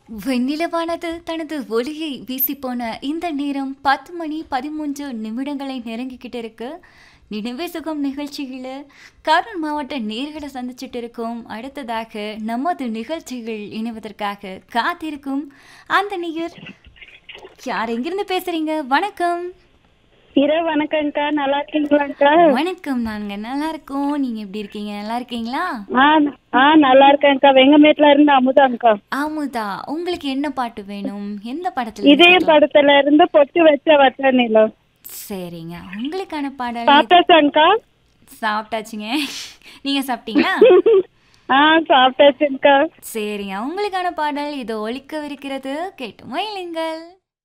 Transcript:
வெண்ணிலவானது தனது ஒளியை வீசிப்போன இந்த நேரம் பத்து மணி பதிமூன்று நிமிடங்களை நெருங்கிக்கிட்டு இருக்கு நினைவே சுகம் நிகழ்ச்சியில் கரூர் மாவட்ட நேர்களை சந்திச்சுட்டு இருக்கோம் அடுத்ததாக நமது நிகழ்ச்சிகள் இணைவதற்காக காத்திருக்கும் அந்த நேயர் யார் எங்கிருந்து பேசுறீங்க வணக்கம் இரவு வணக்கம்க்கா நல்லா இருக்கீங்களாக்கா வணக்கம் நாங்க நல்லா இருக்கோம் நீங்க எப்படி இருக்கீங்க நல்லா இருக்கீங்களா ஆ ஆ நல்லா இருக்கேன்க்கா வெங்கமேட்ல இருந்து அமுதாங்க்கா ஆமுதா உங்களுக்கு என்ன பாட்டு வேணும் எந்த படத்துல இதே இருந்து? படத்துல இருந்து பொட்டு வச்ச வட்ட நிலம் சரிங்க உங்களுக்கான பாடல் சாப்பிட்டாச்சாங்க்கா சாப்பிட்டாச்சுங்க நீங்க சாப்பிட்டீங்களா ஆ சாப்பிட்டாச்சுங்க்கா சரிங்க உங்களுக்கான பாடல் இது ஒலிக்கவிருக்கிறது கேட்டு மயிலுங்கள்